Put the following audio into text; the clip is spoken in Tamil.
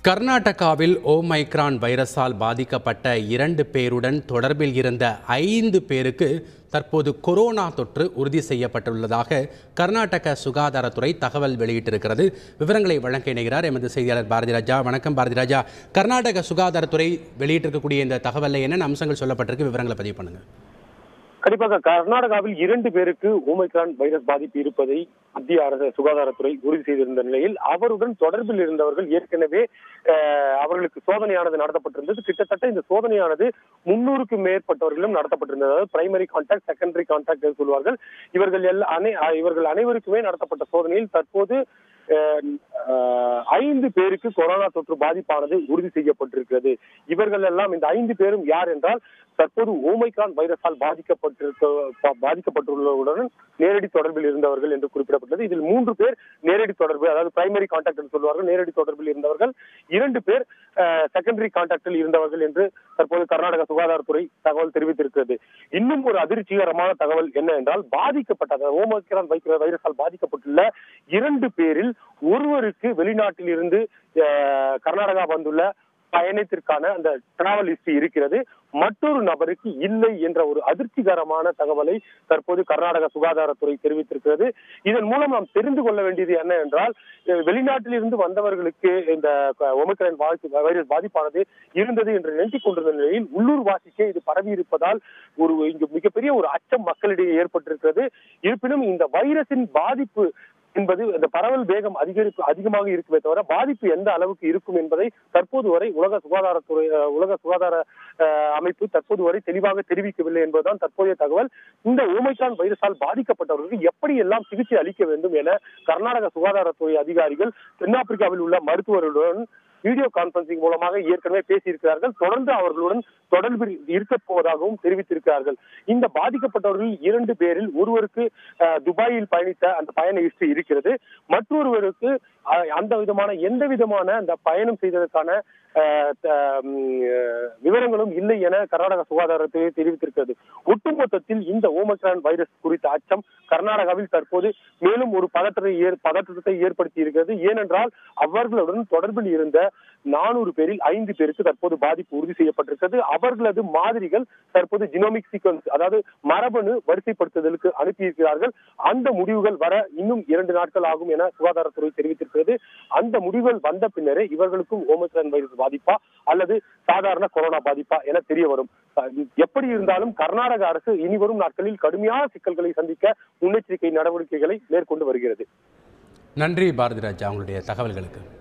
கர்நாடகாவில் ஓமைக்ரான் வைரஸால் பாதிக்கப்பட்ட இரண்டு பேருடன் தொடர்பில் இருந்த ஐந்து பேருக்கு தற்போது கொரோனா தொற்று உறுதி செய்யப்பட்டுள்ளதாக கர்நாடக சுகாதாரத்துறை தகவல் வெளியிட்டிருக்கிறது விவரங்களை வழங்க இணைகிறார் எமது செய்தியாளர் பாரதி ராஜா வணக்கம் பாரதி ராஜா கர்நாடக சுகாதாரத்துறை வெளியிட்டிருக்கக்கூடிய இந்த தகவலில் என்னென்ன அம்சங்கள் சொல்லப்பட்டிருக்கு விவரங்களை பதிவு பண்ணுங்க கண்டிப்பாக கர்நாடகாவில் இரண்டு பேருக்கு ஓமைக்ரான் வைரஸ் பாதிப்பு இருப்பதை மத்திய அரசு சுகாதாரத்துறை உறுதி செய்திருந்த நிலையில் அவருடன் தொடர்பில் இருந்தவர்கள் ஏற்கனவே அஹ், அவர்களுக்கு சோதனையானது நடத்தப்பட்டிருந்தது கிட்டத்தட்ட இந்த சோதனையானது முன்னூறுக்கும் மேற்பட்டவர்களும் நடத்தப்பட்டிருந்தது அதாவது பிரைமரி கான்டாக்ட் செகண்டரி கான்டாக்ட் சொல்வார்கள் இவர்கள் எல்லா அனை அஹ், இவர்கள் அனைவருக்குமே நடத்தப்பட்ட சோதனையில் தற்போது அஹ், அஹ், ஐந்து பேருக்கு கொரோனா தொற்று பாதிப்பானது உறுதி செய்யப்பட்டிருக்கிறது இவர்கள் எல்லாம் இந்த ஐந்து பேரும் யார் என்றால் தற்போது ஓமைகான் வைரஸால் பாதிக்கப்பட்டிருக்க பா- பாதிக்கப்பட்டுள்ளவர்களுடன் நேரடி தொடர்பில் இருந்தவர்கள் என்று குறிப்பிடப்பட்டது இதில் மூன்று பேர் நேரடி தொடர்பு அதாவது பிரைமரி கான்டாக்ட் என்று சொல்வார்கள் நேரடி தொடர்பில் இருந்தவர்கள் இரண்டு பேர் செகண்டரி கான்டாக்டில் இருந்தவர்கள் என்று தற்போது கர்நாடக சுகாதாரத்துறை தகவல் தெரிவித்திருக்கிறது இன்னும் ஒரு அதிர்ச்சிகரமான தகவல் என்ன என்றால் பாதிக்கப்பட்ட அதாவது ஓமைக்ரான் வைக்கிற வைரஸால் பாதிக்கப்பட்டுள்ள இரண்டு பேரில் ஒருவருக்கு வெளிநாட்டில் இருந்து அஹ், கர்நாடகா வந்துள்ள பயணத்திற்கான அந்த டிராவல் ஹிஸ்டரி இருக்கிறது மற்றொரு நபருக்கு இல்லை என்ற ஒரு அதிர்ச்சிகரமான தகவலை தற்போது கர்நாடக சுகாதாரத்துறை தெரிவித்திருக்கிறது இதன் மூலம் நாம் தெரிந்து கொள்ள வேண்டியது என்ன என்றால் அஹ், வெளிநாட்டில் இருந்து வந்தவர்களுக்கு இந்த ஒமிக்ரான் பாதிப்பு வைரஸ் பாதிப்பானது இருந்தது என்று நினைத்துக் கொண்டிருந்த நிலையில் உள்ளூர் வாசிக்கே இது பரவி இருப்பதால் ஒரு இங்கு மிகப்பெரிய ஒரு அச்சம் மக்களிடையே ஏற்பட்டிருக்கிறது இருப்பினும் இந்த வைரஸின் பாதிப்பு என்பது இந்த பரவல் வேகம் அதிகரிப்பு அதிகமாக இருக்குமே தவிர பாதிப்பு எந்த அளவுக்கு இருக்கும் என்பதை தற்போது வரை உலக சுகாதாரத்துறை அஹ், உலக சுகாதார அஹ், அமைப்பு தற்போது வரை தெளிவாக தெரிவிக்கவில்லை என்பதுதான் தற்போதைய தகவல் இந்த ஓமைக்கான் வைரஸால் பாதிக்கப்பட்டவர்களுக்கு எப்படி எல்லாம் சிகிச்சை அளிக்க வேண்டும் என கர்நாடக சுகாதாரத்துறை அதிகாரிகள் தென்னாப்பிரிக்காவில் உள்ள மருத்துவர்களுடன் வீடியோ கான்பரன்சிங் மூலமாக ஏற்கனவே பேசியிருக்கிறார்கள் தொடர்ந்து அவர்களுடன் தொடர்பில் இருக்கப் போவதாகவும் தெரிவித்திருக்கிறார்கள் இந்த பாதிக்கப்பட்டவர்கள் இரண்டு பேரில் ஒருவருக்கு அஹ், துபாயில் பயணித்த அந்த பயண ஹிஸ்டரி இருக்கிறது மற்றொருவருக்கு அஹ், அந்த விதமான எந்த விதமான அந்த பயணம் செய்ததற்கான அஹ், த- ம், அஹ், விவரங்களும் இல்லை என கர்நாடக சுகாதாரத்துறை தெரிவித்திருக்கிறது ஒட்டுமொத்தத்தில் இந்த ஓமக்ரான் வைரஸ் குறித்த அச்சம் கர்நாடகாவில் தற்போது மேலும் ஒரு பதற்றத்தை ஏற்- பதற்றத்தை ஏற்படுத்தி இருக்கிறது ஏனென்றால் அவர்களுடன் தொடர்பில் இருந்த நானூறு பேரில் ஐந்து பேருக்கு தற்போது பாதிப்பு உறுதி செய்யப்பட்டிருக்கிறது அவர்களது மாதிரிகள் தற்போது ஜினோமிக் சீக்வன்ஸ் அதாவது மரபணு வரிசைப்படுத்துதலுக்கு அனுப்பியிருக்கிறார்கள் அந்த முடிவுகள் வர இன்னும் இரண்டு நாட்கள் ஆகும் என சுகாதாரத்துறை தெரிவித்திருக்கிறது அந்த முடிவுகள் வந்த பின்னரே இவர்களுக்கும் ஓமிக்ரான் வைரஸ் பாதிப்பா அல்லது சாதாரண கொரோனா பாதிப்பா என தெரிய வரும் அஹ் எப்படி இருந்தாலும் கர்நாடக அரசு இனி வரும் நாட்களில் கடுமையான சிக்கல்களை சந்திக்க முன்னெச்சரிக்கை நடவடிக்கைகளை மேற்கொண்டு வருகிறது நன்றி பாரதி ராஜா உங்களுடைய தகவல்களுக்கு